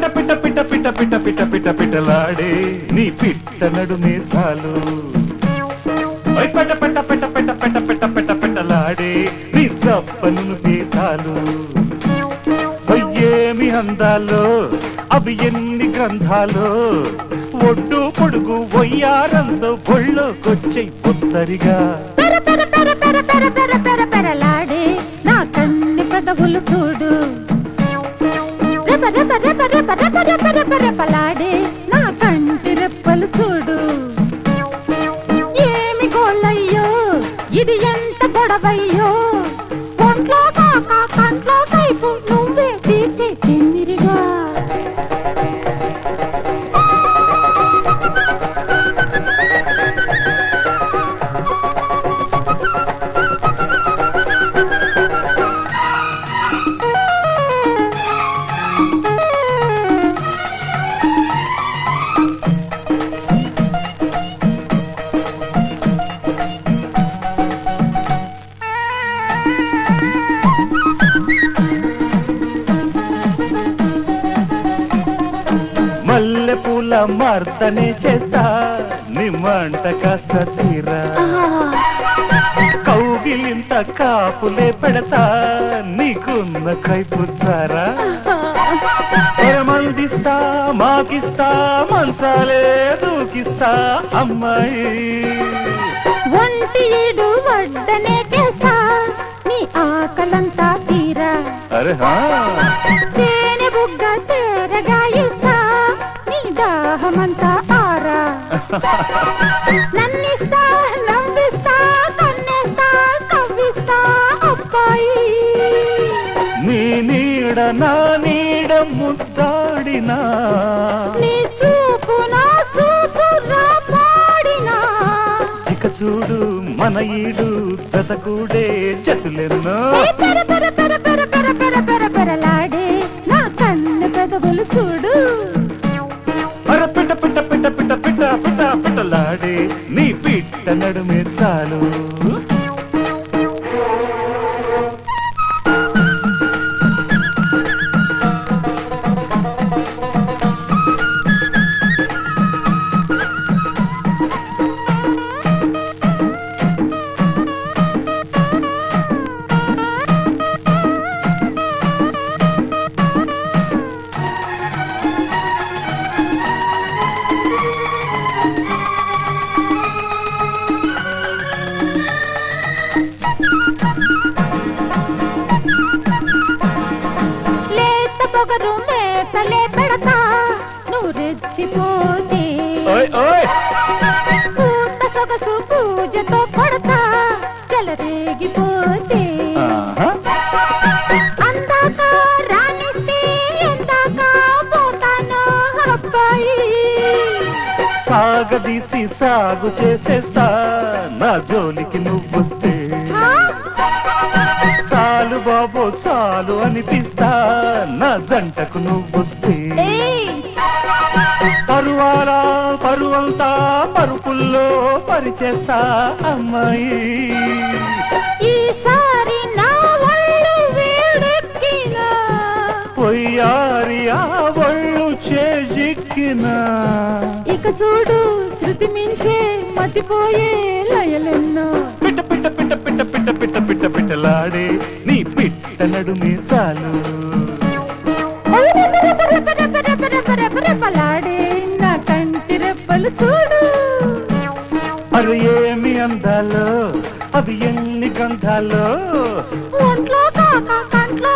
పిట్ట పిట్ట పిట్ట పిట్ట పిట్ట పిట్ట పిట్ట పిట్టలాడే నీ పిట్ట నడుమే చాలు ఓయ్ పెట్ట పెట్ట పెట్ట పెట్ట పెట్ట పెట్ట పెట్ట పెట్టలాడే నీ చప్పను చాలు ఓయ్ ఏమి అందాలో అవి ఎన్ని గ్రంథాలు ఒడ్డు పొడుగు ఒయ్యారంతో ఒళ్ళోకొచ్చే పొత్తరిగా పెర పెర పెర పెర పెర పెర పెర పెరలాడే నా కన్ని పెదవులు చూడు రెప రెప రెప రెప రెప రెప రెప రెపలాడే నా కంటి రెప్పలు చూడు ఏమి గోళ్ళయ్యో ఇది ఎంత గొడవయ్యో ఒంట్లో కాక కంట్లో కైపు నువ్వే తీర్చే తిమ్మిరిగా మల్లె పూల మార్తనే చేస్తా నిమ్మంట కాస్త తీరా కౌగిలింత కాపులే పెడతా నీకున్న కైపుచ్చారా మందిస్తా మాకిస్తా మంచాలే దూకిస్తా అమ్మాయి ఒంటి ఈడు వడ్డనే చేస్తా నీ ఆకలంతా తీరా అరే హా తేనె బుగ్గ తేరగా ఇస్తా నీ దాహమంతా ఆరా నన్నిస్తా నవ్విస్తా కన్నేస్తా కవ్విస్తా అబ్బాయి నీ నీడ నా నీడ ముద్దాడినా నీ చూపు నా చూపు రాపాడినా ఇక చూడు మన ఈడు జతకూడే జతులెన్నో ఏ పెర పెర పెర పెర పెర పెర పెర పెరలాడే నా కన్ను పెదవులు చూడు అర పిట్ట పిట్ట పిట్ట పిట్ట పిట్ట పిట్ట పిట్టలాడే నీ పిట్ట నడుమే చాలు లేత పొగరు మేతలే పెడతా నువ్వు రెచ్చిపోతే ఓయ్ ఓయ్ పూట సొగసు పూజతో కొడతా చెలరేగిపోతే ఆహా. అందాక రాణిస్తే ఎందాక పోతాను అబ్బాయి సాగదీసి సాగు చేసేస్తా నా జోలికి నువ్వొస్తే ఆ? చాలు బాబో చాలు అనిపిస్తా నా జంటకు నువ్వొస్తే ఏయ్, పరువాలా పరువంతా పరుపుల్లో పరిచేస్తా అమ్మాయి ఈసారి నా ఒళ్ళు వేడెక్కినా పొయ్యారి ఆ ఒళ్ళు చేజిక్కినా ఇక చూడు శృతి మించే మతిపోయే లయలెన్నో పిట్ట పిట్ట పిట్ట పిట్ట పిట్ట పిట్ట పిట్ట పిట్టలాడే నీ పిట్ట నడుమే చాలు రెపరెపరెపరెపరెపరెపరెపలాడే నా కంటి రెప్పలు చూడు అరు ఏమి అందాలో అవి ఎన్ని గంధాలో ఒంట్లో కాక కంట్లో